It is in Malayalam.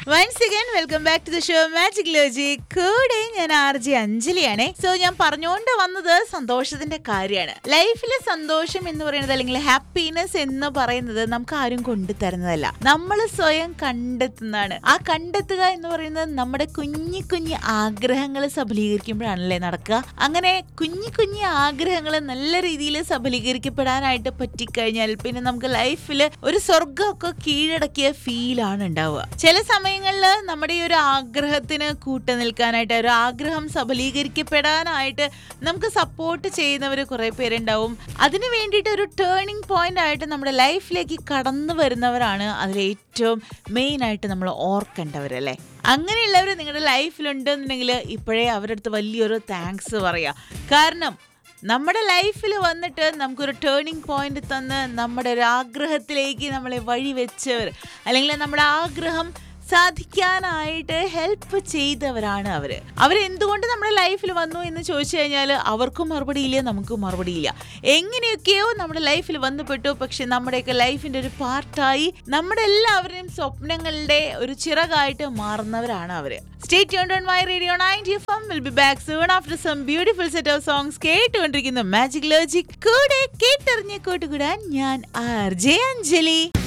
once again welcome back to the show magic logic കൂടെ ഞാൻ ആർ ജെ അഞ്ജലിയാണേ സോ ഞാൻ പറഞ്ഞുകൊണ്ട് വന്നത് സന്തോഷത്തിന്റെ കാര്യമാണ് ലൈഫിലെ സന്തോഷം എന്ന് പറയുന്നത് അല്ലെങ്കിൽ ഹാപ്പിനെസ് എന്ന് പറയുന്നത് നമുക്ക് ആരും കൊണ്ടുതരുന്നതല്ല നമ്മൾ സ്വയം കണ്ടെത്തുന്നതാണ് ആ കണ്ടെത്തുക എന്ന് പറയുന്നത് നമ്മുടെ കുഞ്ഞി കുഞ്ഞി ആഗ്രഹങ്ങൾ സഫലീകരിക്കുമ്പോഴാണല്ലേ നടക്കുക അങ്ങനെ കുഞ്ഞി കുഞ്ഞി ആഗ്രഹങ്ങൾ നല്ല രീതിയിൽ സഫലീകരിക്കപ്പെടാനായിട്ട് പറ്റിക്കഴിഞ്ഞാൽ പിന്നെ നമുക്ക് ലൈഫിൽ ഒരു സ്വർഗമൊക്കെ കീഴടക്കിയ ഫീലാണ് ഉണ്ടാവുക ചില സമയങ്ങളിൽ നമ്മുടെ ഈ ഒരു ആഗ്രഹത്തിന് കൂട്ടു നിൽക്കാനായിട്ട് ഒരു ആഗ്രഹം സഫലീകരിക്കപ്പെടാനായിട്ട് നമുക്ക് സപ്പോർട്ട് ചെയ്യുന്നവർ കുറെ പേരുണ്ടാവും അതിന് വേണ്ടിയിട്ട് ഒരു ടേണിംഗ് പോയിന്റ് ആയിട്ട് നമ്മുടെ ലൈഫിലേക്ക് കടന്നു വരുന്നവരാണ് അതിൽ ഏറ്റവും മെയിൻ ആയിട്ട് നമ്മൾ ഓർക്കേണ്ടവരല്ലേ അങ്ങനെയുള്ളവർ നിങ്ങളുടെ ലൈഫിലുണ്ടെന്നുണ്ടെങ്കിൽ ഇപ്പോഴേ അവരുടെ അടുത്ത് വലിയൊരു താങ്ക്സ് പറയാം കാരണം നമ്മുടെ ലൈഫിൽ വന്നിട്ട് നമുക്കൊരു ടേണിംഗ് പോയിന്റ് തന്ന് നമ്മുടെ ഒരു ആഗ്രഹത്തിലേക്ക് നമ്മളെ വഴി വെച്ചവർ അല്ലെങ്കിൽ നമ്മുടെ ആഗ്രഹം സാധിക്കാനായിട്ട് ഹെൽപ്പ് ചെയ്തവരാണ് അവർ അവരെന്തുകൊണ്ട് നമ്മുടെ ലൈഫിൽ വന്നു എന്ന് ചോദിച്ചു കഴിഞ്ഞാൽ അവർക്കും മറുപടിയില്ല നമുക്കും മറുപടിയില്ല എങ്ങനെയൊക്കെയോ നമ്മുടെ ലൈഫിൽ വന്നുപെട്ടു പക്ഷെ നമ്മുടെയൊക്കെ ലൈഫിന്റെ ഒരു പാർട്ടായി നമ്മുടെ എല്ലാവരുടെയും സ്വപ്നങ്ങളുടെ ഒരു ചിറകായിട്ട് മാറുന്നവരാണ് അവര് stay tuned on my radio ninety F will be back soon after some beautiful set of songs കേട്ടുകൊണ്ടിരിക്കുന്ന മാജിക് ലോജിക് കൂടെ കേട്ടറിഞ്ഞ് കൂട്ടുകൂടാൻ ഞാൻ ആർ ജെ അഞ്ജലി